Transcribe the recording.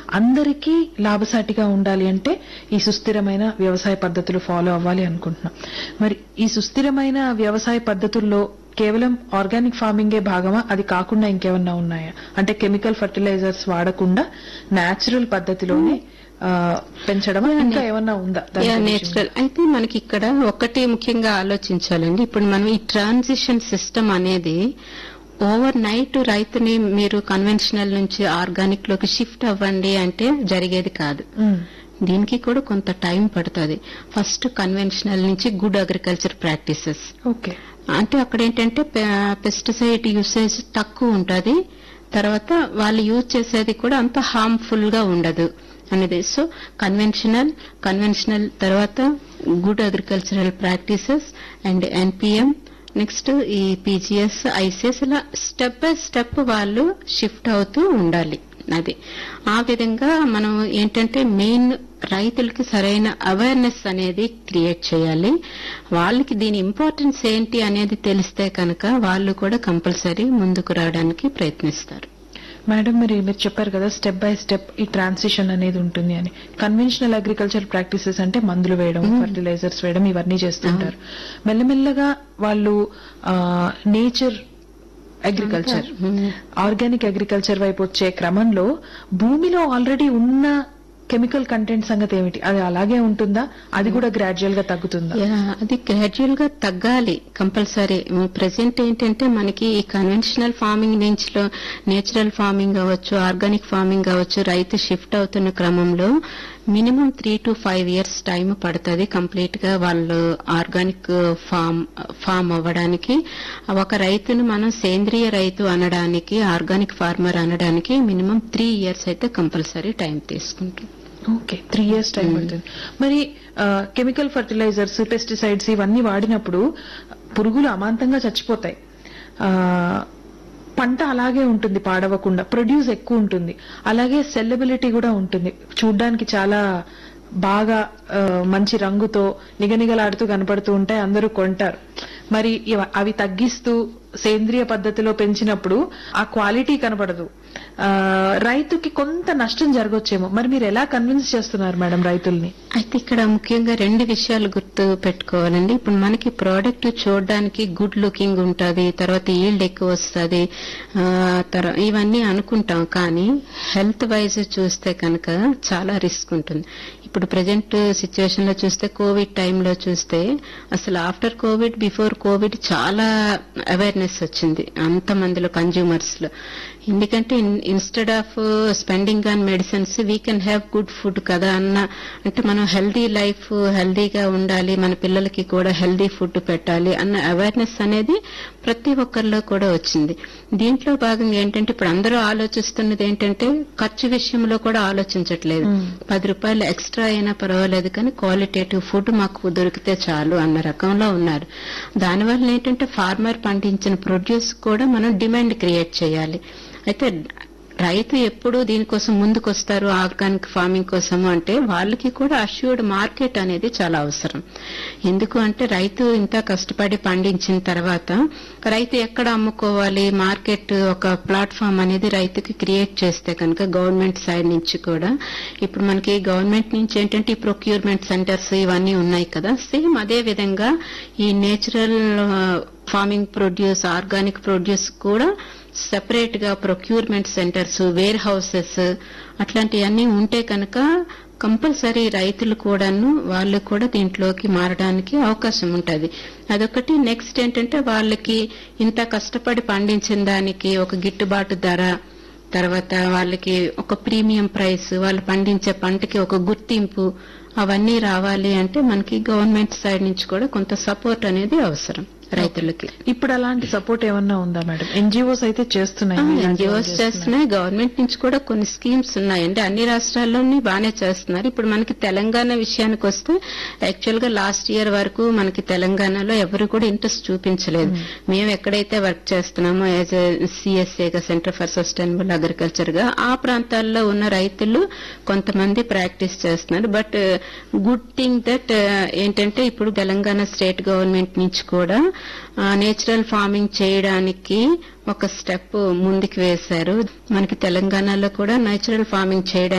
అందరికీ లాభసాటిగా ఉండాలి అంటే ఈ సుస్థిరమైన వ్యవసాయ పద్ధతులు ఫాలో అవ్వాలి అనుకుంటున్నాం మరి ఈ సుస్థిరమైన వ్యవసాయ పద్ధతుల్లో కేవలం ఆర్గానిక్ ఫార్మింగే భాగమా అది కాకుండా ఇంకేమన్నా ఉన్నాయా అంటే కెమికల్ ఫర్టిలైజర్స్ వాడకుండా నేచురల్ పద్ధతిలోనే ఆ, పెంచడమా ఇంకా ఏమన్నా ఉందా దాని గురించి? నేచురల్ అయితే మనకి ఇక్కడ ఒకటి ముఖ్యంగా ఆలోచించాలండి ఇప్పుడు మనం ఈ ట్రాన్సిషన్ సిస్టమ్ అనేది ఓవర్ నైట్ రైతుని మీరు కన్వెన్షనల్ నుంచి ఆర్గానిక్ లోకి షిఫ్ట్ అవ్వండి అంటే జరిగేది కాదు ఉమ్, దీనికి కూడా కొంత టైం పడుతుంది ఫస్ట్ కన్వెన్షనల్ నుంచి గుడ్ అగ్రికల్చర్ ప్రాక్టీసెస్ ఓకే అంటే అక్కడ ఏంటంటే పెస్టిసైడ్ యూసేజ్ తక్కువ ఉంటుంది తర్వాత వాళ్ళు యూజ్ చేసేది కూడా అంత హార్మ్ఫుల్ గా ఉండదు అనేది సో కన్వెన్షనల్ కన్వెన్షనల్ తర్వాత good agricultural practices and NPM next ఈ పీజీఎస్ ఐసిఎస్ ఇలా స్టెప్ బై స్టెప్ వాళ్ళు షిఫ్ట్ అవుతూ ఉండాలి అది ఆ విధంగా మనం ఏంటంటే మెయిన్ రైతులకి సరైన అవేర్నెస్ అనేది క్రియేట్ చేయాలి వాళ్ళకి దీని ఇంపార్టెన్స్ ఏంటి అనేది తెలిస్తే కనుక వాళ్ళు కూడా కంపల్సరీ ముందుకు రావడానికి ప్రయత్నిస్తారు మేడం మరి మీరు చెప్పారు కదా స్టెప్ బై స్టెప్ ఈ ట్రాన్సిషన్ అనేది ఉంటుంది అని కన్వెన్షనల్ అగ్రికల్చర్ ప్రాక్టీసెస్ అంటే మందులు వేయడం ఫర్టిలైజర్స్ వేయడం ఇవన్నీ చేస్తుంటారు మెల్లమెల్లగా వాళ్ళు నేచర్ అగ్రికల్చర్ ఆర్గానిక్ అగ్రికల్చర్ వైపు వచ్చే క్రమంలో భూమిలో ఆల్రెడీ ఉన్న కెమికల్ కంటెంట్ సంగతి ఏమిటి అది అలాగే ఉంటుందా అది కూడా గ్రాడ్యువల్ గా తగ్గుతుందా యా, అది గ్రాడ్యువల్ గా తగ్గాలి కంపల్సరీ ప్రెసెంట్ ఏంటంటే మనకి ఈ కన్వెన్షనల్ ఫార్మింగ్ నుంచి నేచురల్ ఫార్మింగ్ అవ్వచ్చు ఆర్గానిక్ ఫార్మింగ్ అవ్వచ్చు రైతు షిఫ్ట్ అవుతున్న క్రమంలో minimum three to five years time పడుతుంది కంప్లీట్ గా వాళ్ళు ఆర్గానిక్ ఫామ్ ఫామ్ అవ్వడానికి ఒక రైతును మనం సేంద్రియ రైతు అనడానికి ఆర్గానిక్ ఫార్మర్ అనడానికి మినిమం త్రీ ఇయర్స్ అయితే కంపల్సరీ టైం తీసుకుంటుంది ఓకే త్రీ ఇయర్స్ టైం పడుతుంది మరి కెమికల్ ఫర్టిలైజర్స్ పెస్టిసైడ్స్ ఇవన్నీ వాడినప్పుడు పురుగులు అమాంతంగా చచ్చిపోతాయి ఆ, పంట అలాగే ఉంటుంది పాడవకుండా ప్రొడ్యూస్ ఎక్కువ ఉంటుంది అలాగే సెల్లబిలిటీ కూడా ఉంటుంది చూడ్డానికి చాలా బాగా ఆ, మంచి రంగుతో నిగనిగలాడుతూ కనపడుతూ ఉంటాయి అందరూ కొంటారు మరి ఇవ- అవి తగ్గిస్తూ సేంద్రియ పద్ధతిలో పెంచినప్పుడు ఆ క్వాలిటీ కనపడదు ఆ, రైతుకి కొంత నష్టం జరగొచ్చేమో మరి మీరు ఎలా కన్విన్స్ చేస్తున్నారు మేడం రైతుల్ని అయితే ఇక్కడ ముఖ్యంగా రెండు విషయాలు గుర్తు పెట్టుకోవాలండి ఇప్పుడు మనకి ప్రోడక్ట్ చూడడానికి గుడ్ లుకింగ్ ఉంటుంది తర్వాత ఈల్డ్ ఎక్కువ వస్తుంది ఇవన్నీ అనుకుంటాం కానీ హెల్త్ వైజ్ చూస్తే కనుక చాలా రిస్క్ ఉంటుంది ఇప్పుడు ప్రజెంట్ సిచ్యువేషన్ లో చూస్తే కోవిడ్ టైంలో చూస్తే అసలు ఆఫ్టర్ కోవిడ్ బిఫోర్ కోవిడ్ చాలా అవేర్నెస్ వచ్చింది అంత మందిలో కన్జ్యూమర్స్ లో ఎందుకంటే instead of spending on medicines we can have good food కదా అన్న అంటే మనం హెల్దీ లైఫ్ హెల్దీగా ఉండాలి మన పిల్లలకి కూడా హెల్దీ ఫుడ్ పెట్టాలి అన్న అవేర్నెస్ అనేది ప్రతి ఒక్కరిలో కూడా వచ్చింది దీంట్లో భాగంగా ఏంటంటే ఇప్పుడు అందరూ ఆలోచిస్తున్నది ఏంటంటే ఖర్చు విషయంలో కూడా ఆలోచించట్లేదు పది రూపాయలు ఎక్స్ట్రా అయినా పర్వాలేదు కానీ క్వాలిటేటివ్ ఫుడ్ మాకు దొరికితే చాలు అన్న రకంలో ఉన్నారు దానివల్ల ఏంటంటే ఫార్మర్ పండించిన ప్రొడ్యూస్ కూడా మనం డిమాండ్ క్రియేట్ చేయాలి అయితే రైతు ఎప్పుడు దీనికోసం ముందుకొస్తారు ఆర్గానిక్ ఫార్మింగ్ కోసము అంటే వాళ్ళకి కూడా అష్యూర్డ్ మార్కెట్ అనేది చాలా అవసరం ఎందుకు అంటే రైతు ఇంత కష్టపడి పండించిన తర్వాత రైతు ఎక్కడ అమ్ముకోవాలి మార్కెట్ ఒక ప్లాట్ఫామ్ అనేది రైతుకి క్రియేట్ చేస్తే కనుక గవర్నమెంట్ సైడ్ నుంచి కూడా ఇప్పుడు మనకి గవర్నమెంట్ నుంచి ఏంటంటే ఈ ప్రొక్యూర్మెంట్ సెంటర్స్ ఇవన్నీ ఉన్నాయి కదా సేమ్ అదే విధంగా ఈ natural farming produce organic produce కూడా సెపరేట్ గా ప్రొక్యూర్మెంట్ సెంటర్స్ వేర్ హౌసెస్ అట్లాంటివన్నీ ఉంటే కనుక కంపల్సరీ రైతులు కూడాను వాళ్ళు కూడా దీంట్లోకి మారడానికి అవకాశం ఉంటుంది అదొకటి నెక్స్ట్ ఏంటంటే వాళ్ళకి ఇంత కష్టపడి పండించిన దానికి ఒక గిట్టుబాటు ధర తర్వాత వాళ్ళకి ఒక ప్రీమియం ప్రైస్ వాళ్ళు పండించే పంటకి ఒక గుర్తింపు అవన్నీ రావాలి అంటే మనకి గవర్నమెంట్ సైడ్ నుంచి కూడా కొంత సపోర్ట్ అనేది అవసరం రైతులకి ఇప్పుడు అలాంటి సపోర్ట్ ఏమన్నా ఉందా మేడం ఎన్జిఓస్ అయితే చేస్తున్నాయి ఇలాంటివి ఎన్జిఓస్ చేస్తున్నాయి గవర్నమెంట్ నుంచి కూడా కొన్ని స్కీమ్స్ ఉన్నాయి అంటే అన్ని రాష్ట్రాల్లోని బాగానే చేస్తున్నారు ఇప్పుడు మనకి తెలంగాణ విషయానికి వస్తే యాక్చువల్ గా లాస్ట్ ఇయర్ వరకు మనకి తెలంగాణలో ఎవరు కూడా ఇంట్రెస్ట్ చూపించలేదు మేము ఎక్కడైతే వర్క్ చేస్తున్నామో యాజ్ సిఎస్ఏగా సెంటర్ ఫర్ సస్టైనబుల్ అగ్రికల్చర్ గా ఆ ప్రాంతాల్లో ఉన్న రైతులు కొంతమంది ప్రాక్టీస్ చేస్తున్నారు బట్ గుడ్ థింగ్ దట్ ఏంటంటే ఇప్పుడు తెలంగాణ స్టేట్ గవర్నమెంట్ నుంచి కూడా నేచురల్ ఫార్మింగ్ చేయడానికి ఒక స్టెప్ ముందుకు వేశారు మనకి తెలంగాణలో కూడా నేచురల్ ఫార్మింగ్ చేయడానికి